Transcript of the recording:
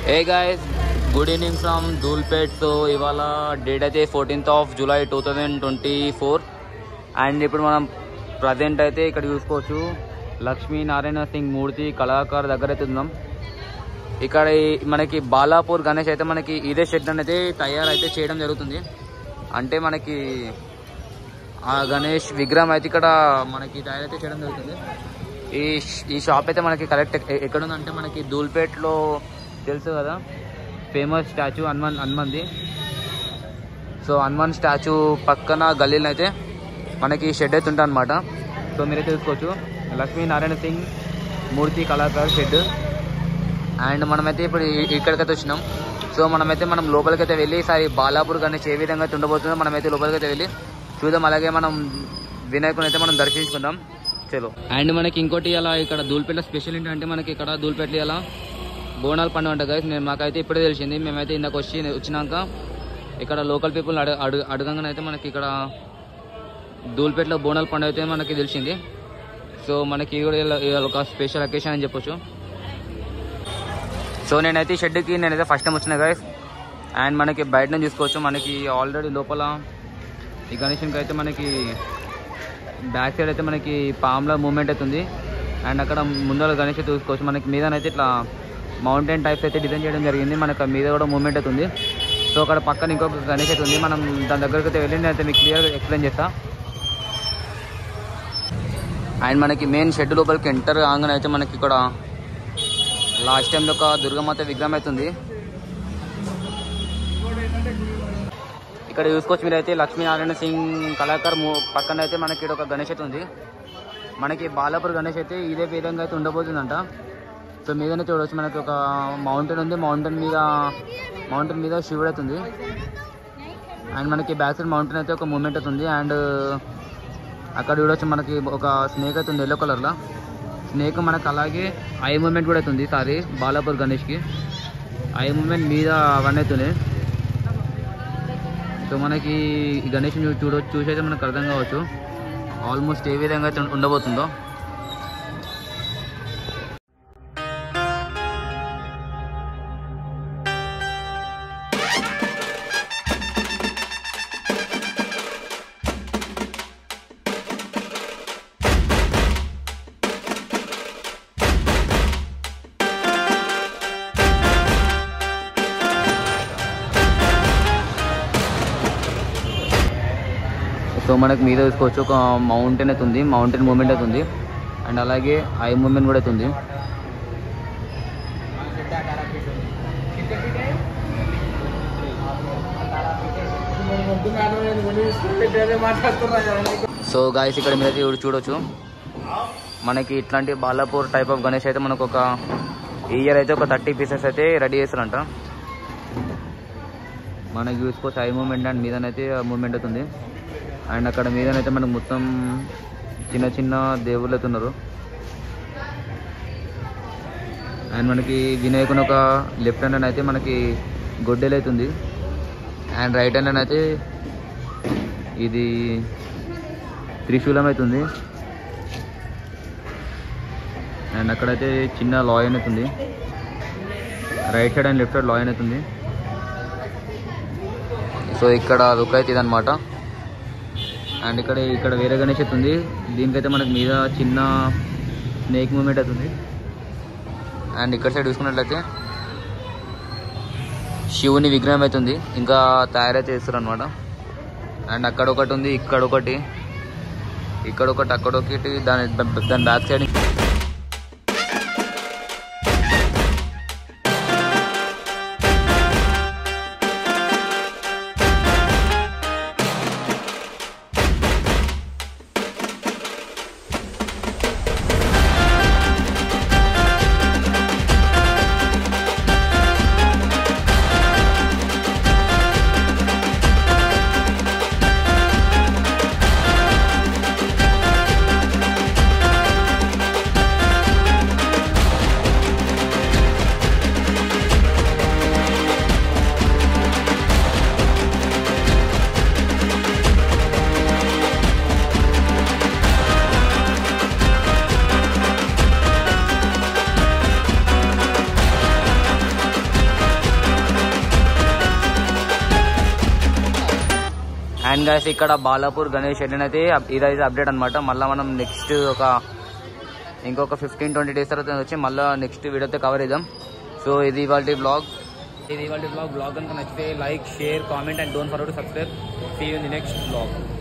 A guys good evening from Dhoolpet so ఇవాళ date అయితే fourteenth of July two thousand twenty four and ఇప్పుడు మనం present అయితే ఇక్కడ చూసుకోవచ్చు లక్ష్మీనారాయణ సింగ్ మూర్తి కళాకారు దగ్గర అయితే ఉన్నాం ఇక్కడ ఈ- మనకి బాలాపూర్ గణేష్ అయితే మనకి ఇదే షెడ్ అనేది తయారైతే చేయడం జరుగుతుంది అంటే మనకి ఆ గణేష్ విగ్రహం అయితే ఇక్కడ మనకి తయారైతే చేయడం జరుగుతుంది ఈ ష్- ఈ షాప్ అయితే మనకి కరెక్ట్ ఎ- ఎక్కడ ఉందంటే మనకి ధూల్పేట్లో తెలుసు కదా ఫేమస్ స్టాచ్యూ హనుమాన్ హనుమంది సో హనుమాన్ స్టాచ్యూ పక్కన గల్లీలో అయితే మనకి షెడ్ అయితే ఉంటుంది అనమాట సో మీరైతే చూసుకోవచ్చు లక్ష్మీనారాయణ సింగ్ మూర్తి కళాకారు షెడ్ అండ్ మనమైతే ఇప్పుడు ఇ- ఇక్కడికైతే వచ్చినాం సో మనమైతే మనం లోపలికైతే వెళ్ళి ఈసారి బాలాపూర్ గణేష్ ఏ విధంగా అయితే ఉండబోతుందో మనమైతే లోపలికైతే వెళ్ళి చూద్దాం అలాగే మనం వినాయకుని అయితే మనం దర్శించుకుందాం చలో అండ్ మనకి ఇంకోటి అలా ఇక్కడ దూల్పేట స్పెషల్ ఏంటంటే మనకి ఇక్కడ దూల్పేటలో అలా బోనాలు పండుగ ఉంటుంది guys. నేను మాకైతే ఇప్పుడే తెలిసింది మేమైతే ఇందాక వచ్చి వచ్చినాక ఇక్కడ లోకల్ పీపుల్ అడగ అడుగు అడగంగానే అయితే మనకి ఇక్కడ దూల్పేటలో బోనాల పండుగ అయితే మనకి తెలిసింది సో మనకి ఇది కూడా ఇలా- ఇలా ఒక స్పెషల్ అకేషన్ అని చెప్పొచ్చు సో నేనైతే ఈ షెడ్కి నేనైతే ఫస్ట్ టైం వచ్చిన గైస్ అండ్ మనకి బయట నుంచి చూసుకోవచ్చు మనకి ఆల్రెడీ లోపల ఈ గణేషన్కి అయితే మనకి బ్యాక్ సైడ్ అయితే మనకి పామ్ల మూమెంట్ అవుతుంది అండ్ అక్కడ ముందర గణేష్ అయితే చూసుకోవచ్చు మనకి మీదనైతే ఇట్లా మౌంటైన్ టైప్స్ అయితే డిజైన్ చేయడం జరిగింది మనకి ఆ మీద కూడా మూమెంట్ అవుతుంది సో అక్కడ పక్కన ఇంకొక గణేష్ అయితే ఉంది మనం దాని దగ్గరికి అయితే వెళ్ళి నేనైతే మీకు క్లియర్గా ఎక్స్ప్లెయిన్ చేస్తా అండ్ మనకి మెయిన్ షెడ్ లోపలికి ఎంటర్ కాగానే అయితే మనకి ఇక్కడ లాస్ట్ టైం ఒక దుర్గమాత విగ్రహం అవుతుంది ఇక్కడ చూసుకోవచ్చు మీరైతే లక్ష్మీనారాయణ సింగ్ కళాకార్ ము- పక్కన అయితే మనకి ఇక్కడ ఒక గణేష్ అయితే ఉంది మనకి బాలాపూర్ గణేష్ అయితే ఇదే విధంగా అయితే ఉండబోతుందంట సో మీదనే చూడవచ్చు మనకి ఒక మౌంటైన్ ఉంది మౌంటైన్ మీద మౌంటైన్ మీద శివుడు అయితే ఉంది అండ్ మనకి బ్యాక్ సైడ్ మౌంటైన్ అయితే ఒక మూమెంట్ అవుతుంది అండ్ అక్కడ చూడొచ్చు మనకి ఒక స్నేక్ అయితే ఉంది ఎల్లో కలర్లో స్నేక్ మనకు అలాగే ఐ మూమెంట్ కూడా అవుతుంది సారీ బాలాపూర్ గణేష్కి ఐ మూమెంట్ మీద అవన్నీ అవుతున్నాయి సో మనకి ఈ గణేష్ చూడ చూసైతే మనకు అర్థం కావచ్చు ఆల్మోస్ట్ ఏ విధంగా అయితే ఉండబోతుందో సో మనకి మీద చూసుకోవచ్చు ఒక మౌంటైన్ అయితే ఉంది మౌంటైన్ మూమెంట్ అయితే ఉంది అండ్ అలాగే ఐ మూమెంట్ కూడా అయితే ఉంది సో గాయస్ ఇక్కడ మీరైతే చూడ- చూడొచ్చు మనకి ఇట్లాంటి బాలాపూర్ టైప్ ఆఫ్ గణేష్ అయితే మనకు ఒక ఈ ఇయర్ అయితే ఒక థర్టీ పీసెస్ అయితే రెడీ చేస్తారంట మనకి చూసుకోవచ్చు ఐ మూమెంట్ అండ్ మీదనైతే మూమెంట్ అవుతుంది అండ్ అక్కడ మీదనైతే మనకు మొత్తం చిన్న చిన్న దేవుళ్ళు అయితే ఉన్నారు అండ్ మనకి వినాయకుని ఒక లెఫ్ట్ హ్యాండ్ అయితే మనకి గొడ్డెలు అవుతుంది అండ్ రైట్ హ్యాండ్ అయితే ఇది త్రిశూలం అవుతుంది అండ్ అక్కడైతే చిన్న లాయన్ అవుతుంది right side and left side lion అవుతుంది సో ఇక్కడ లుక్ అయితే ఇదనమాట అండ్ ఇక్కడ ఇక్కడ వేరే గణేష్ అయితే ఉంది దీనికైతే మనకి మీద చిన్న స్నేక్ మూమెంట్ అవుతుంది అండ్ ఇక్కడ సైడ్ చూసుకున్నట్లయితే శివుని విగ్రహం అవుతుంది ఇంకా తయారైతే చేస్తారు అనమాట అండ్ అక్కడ ఒకటి ఉంది ఇక్కడ ఒకటి ఇక్కడ ఒకటి అక్కడ ఒకటి దాని దాని బ్యాక్ సైడ్ అండ్ గైస్ ఇక్కడ బాలాపూర్ గణేష్ షెడ్ అయితే అప్- ఇదైతే అప్డేట్ అనమాట మళ్ళీ మనం నెక్స్ట్ ఒక ఇంకొక ఫిఫ్టీన్ ట్వంటీ డేస్ తర్వాత వచ్చి మళ్ళీ నెక్స్ట్ వీడియోతో కవర్ చేద్దాం సో ఇది ఇవాళ బ్లాగ్ ఇది ఇవాళ బ్లాగ్ బ్లాగ్ కనుక నచ్చితే like share comment and don't forget to subscribe see you in the next blog